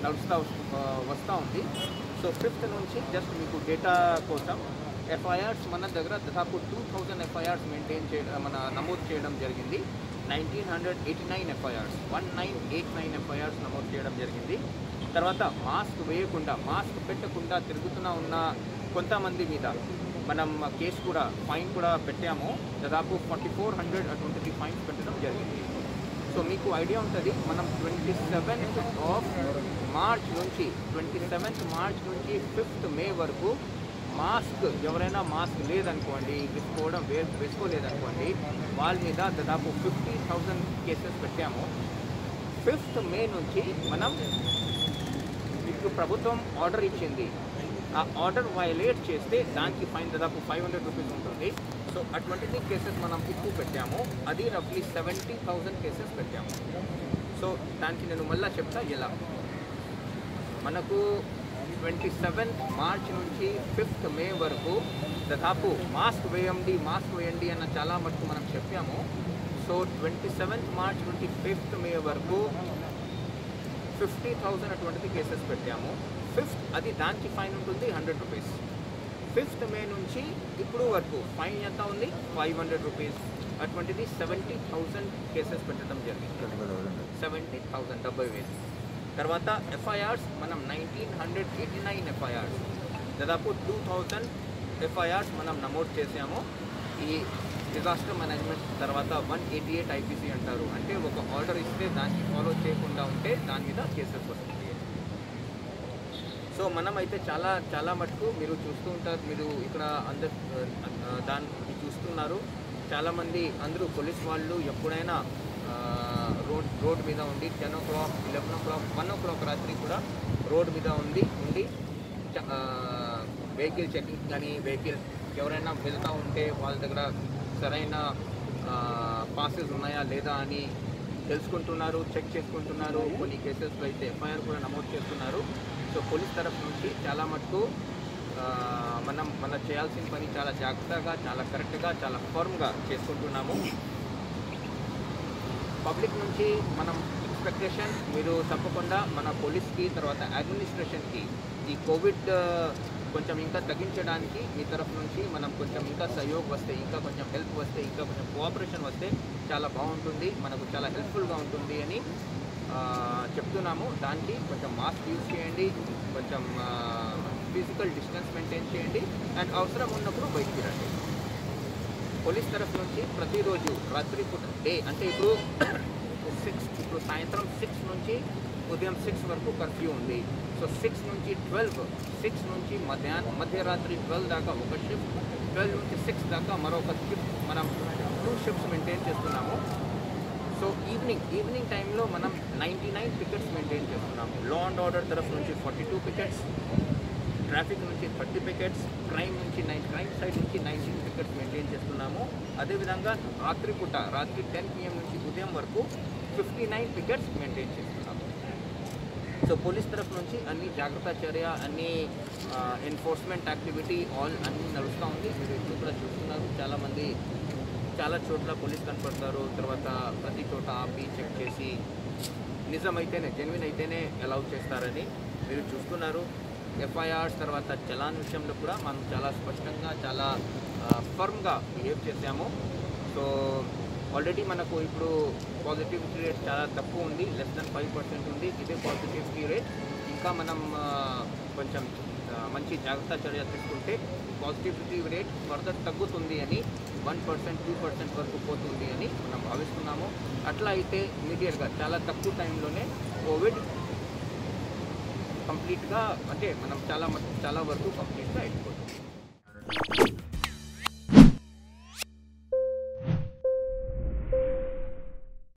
నడుస్తూ వస్తూ ఉంది సో ఫిఫ్త్ నుంచి జస్ట్ మీకు డేటా కోసం ఎఫ్ఐఆర్స్ మన దగ్గర దాదాపు టూ థౌజండ్ ఎఫ్ఐఆర్స్ మెయింటైన్ చేయడం మన నమోదు చేయడం జరిగింది nineteen hundred eighty nine FIRs one nine eight nine FIRs నమోదు చేయడం జరిగింది తర్వాత మాస్క్ వేయకుండా మాస్క్ పెట్టకుండా తిరుగుతున్న ఉన్న కొంతమంది మీద మనం కేసు కూడా ఫైన్ కూడా పెట్టాము దాదాపు forty four hundred twenty fines పెట్టడం జరిగింది సో మీకు ఐడియా ఉంటుంది మనం ట్వంటీ సెవెంత్ ఆఫ్ మార్చ్ నుంచి ట్వంటీ సెవెంత్ మార్చ్ నుంచి ఫిఫ్త్ మే వరకు మాస్క్ ఎవరైనా మాస్క్ లేదనుకోండి వేసుకోవడం వే వేసుకోలేదనుకోండి వాళ్ళ మీద దాదాపు ఫిఫ్టీ థౌజండ్ కేసెస్ పెట్టాము ఫిఫ్త్ మే నుంచి మనం ఇప్పుడు ప్రభుత్వం ఆర్డర్ ఇచ్చింది ఆ ఆర్డర్ వయలేట్ చేస్తే దానికి ఫైన్ దాదాపు ఫైవ్ హండ్రెడ్ రూపీస్ ఉంటుంది సో అటువంటిది కేసెస్ మనం ఎక్కువ పెట్టాము అది రఫ్లీ సెవెంటీ థౌజండ్ కేసెస్ పెట్టాము సో దానికి నేను మళ్ళీ చెప్తా ఎలా మనకు ట్వంటీ సెవెంత్ మార్చ్ నుంచి ఫిఫ్త్ మే వరకు దాదాపు మాస్క్ వేయండి మాస్క్ వేయండి అన్న చాలా మటుకు మనం చెప్పాము సో ట్వంటీ సెవెంత్ మార్చ్ నుండి ఫిఫ్త్ మే వరకు ఫిఫ్టీ థౌజండ్ అటువంటిది కేసెస్ పెట్టాము ఫిఫ్త్ అది దానికి ఫైన్ ఉంటుంది హండ్రెడ్ రూపీస్ ఫిఫ్త్ మే నుంచి ఇప్పుడు వరకు ఫైన్ ఎంత ఉంది ఫైవ్ హండ్రెడ్ రూపీస్ అటువంటిది సెవెంటీ థౌజండ్ కేసెస్ పెట్టడం జరిగింది సెవెంటీ థౌజండ్ డెబ్బై వేలు తర్వాత ఎఫ్ఐఆర్స్ మనం nineteen hundred eighty nine FIRs దాదాపు టూ థౌజండ్ ఎఫ్ఐఆర్స్ మనం నమోదు చేసాము ఈ డిజాస్టర్ మేనేజ్మెంట్ తర్వాత వన్ ఎయిటీ ఎయిట్ ఐపీసీ అంటారు అంటే ఒక ఆర్డర్ ఇస్తే దాన్ని ఫాలో చేయకుండా ఉంటే దాని మీద కేసెస్ వస్తుంది సో మనం అయితే చాలా చాలా మటుకు మీరు చూస్తూ ఉంటారు మీరు ఇక్కడ అందరు దాన్ని చూస్తున్నారు చాలామంది అందరూ పోలీస్ వాళ్ళు ఎప్పుడైనా రోడ్ రోడ్ మీద ఉండి ten o'clock eleven o'clock one o'clock రాత్రి కూడా రోడ్ మీద ఉంది ఉండి వెహికల్ చెకింగ్ కానీ వెహికల్ ఎవరైనా వెళ్తూ ఉంటే వాళ్ళ దగ్గర సరైన పాసెస్ ఉన్నాయా లేదా అని తెలుసుకుంటున్నారు చెక్ చేసుకుంటున్నారు కొన్ని కేసెస్లో అయితే ఎఫ్ఐఆర్ కూడా నమోదు చేస్తున్నారు సో పోలీస్ తరఫు నుంచి చాలా మటుకు ఆ, మనం మన చేయాల్సిన పని చాలా జాగ్రత్తగా చాలా కరెక్ట్గా చాలా ఫర్మ్గా చేసుకుంటున్నాము పబ్లిక్ నుంచి మనం ఎక్స్పెక్టేషన్ మీరు తప్పకుండా మన పోలీస్కి తర్వాత అడ్మినిస్ట్రేషన్కి ఈ కోవిడ్ ఆ, కొంచెం ఇంకా తగ్గించడానికి మీ తరఫు నుంచి మనం కొంచెం ఇంకా సహయోగ్ వస్తే ఇంకా కొంచెం హెల్ప్ వస్తే ఇంకా కొంచెం కోఆపరేషన్ వస్తే చాలా బాగుంటుంది మనకు చాలా హెల్ప్ఫుల్గా ఉంటుంది అని ఆ, చెప్తున్నాము దానికి కొంచెం మాస్క్ యూజ్ చేయండి కొంచెం ఫిజికల్ డిస్టెన్స్ మెయింటైన్ చేయండి అండ్ అవసరం ఉన్నప్పుడు బయటికి రండి పోలీస్ తరఫు నుంచి ప్రతిరోజు రాత్రి పూట డే అంటే ఇప్పుడు సిక్స్ ఇప్పుడు సాయంత్రం సిక్స్ నుంచి ఉదయం సిక్స్ వరకు కర్ఫ్యూ ఉంది సో సిక్స్ నుంచి ట్వెల్వ్ సిక్స్ నుంచి మధ్యాహ్నం మధ్యరాత్రి ట్వెల్వ్ దాకా ఒక షిఫ్ట్ ట్వెల్వ్ నుంచి సిక్స్ దాకా మరొక షిఫ్ట్ మనం టూ షిఫ్ట్స్ మెయింటైన్ చేస్తున్నాము సో ఈవినింగ్ ఈవినింగ్ టైంలో మనం నైంటీ నైన్ పికెట్స్ మెయింటైన్ చేస్తున్నాము లా అండ్ ఆర్డర్ తరఫు నుంచి ఫార్టీ టూ పికెట్స్ ట్రాఫిక్ నుంచి థర్టీ పికెట్స్ క్రైమ్ నుంచి నైన్ క్రైమ్ సైడ్ నుంచి నైన్టీన్ పికెట్స్ మెయింటైన్ చేస్తున్నాము అదేవిధంగా రాత్రి పూట రాత్రి టెన్ పిఎం నుంచి ఉదయం వరకు ఫిఫ్టీ నైన్ పికెట్స్ మెయింటైన్ చేస్తున్నాము సో పోలీస్ తరఫు నుంచి అన్ని జాగ్రత్త చర్య అన్ని ఎన్ఫోర్స్మెంట్ యాక్టివిటీ ఆల్ అన్ని నడుస్తూ ఉంది మీరు ఇప్పుడు కూడా చూస్తున్నారు చాలామంది చాలా చోట్ల పోలీస్ కనపడతారు తర్వాత ప్రతి చోట ఆపి చెక్ చేసి నిజమైతేనే జెన్యున్ అయితేనే అలౌ చేస్తారని మీరు చూస్తున్నారు ఎఫ్ఐఆర్స్ తర్వాత చలాన్ విషయంలో కూడా మనం చాలా స్పష్టంగా చాలా ఫర్మ్గా బిహేవ్ చేసాము సో ఆల్రెడీ మనకు ఇప్పుడు పాజిటివిటీ రేట్ చాలా తక్కువ ఉంది లెస్ దెన్ ఫైవ్ పర్సెంట్ ఉంది ఇదే పాజిటివిటీ రేట్ ఇంకా మనం ఆ, కొంచెం ఆ, మంచి జాగ్రత్త చర్య తీసుకుంటే పాజిటివిటీ రేట్ ఫర్దర్ తగ్గుతుంది అని వన్ పర్సెంట్ టూ పర్సెంట్ వరకు పోతుంది అని మనం భావిస్తున్నాము అట్లా అయితే ఇమీడియట్గా చాలా తక్కువ టైంలోనే కోవిడ్ కంప్లీట్గా అంటే మనం చాలా మటుకు చాలా వరకు కంప్లీట్గా అయిపోతుంది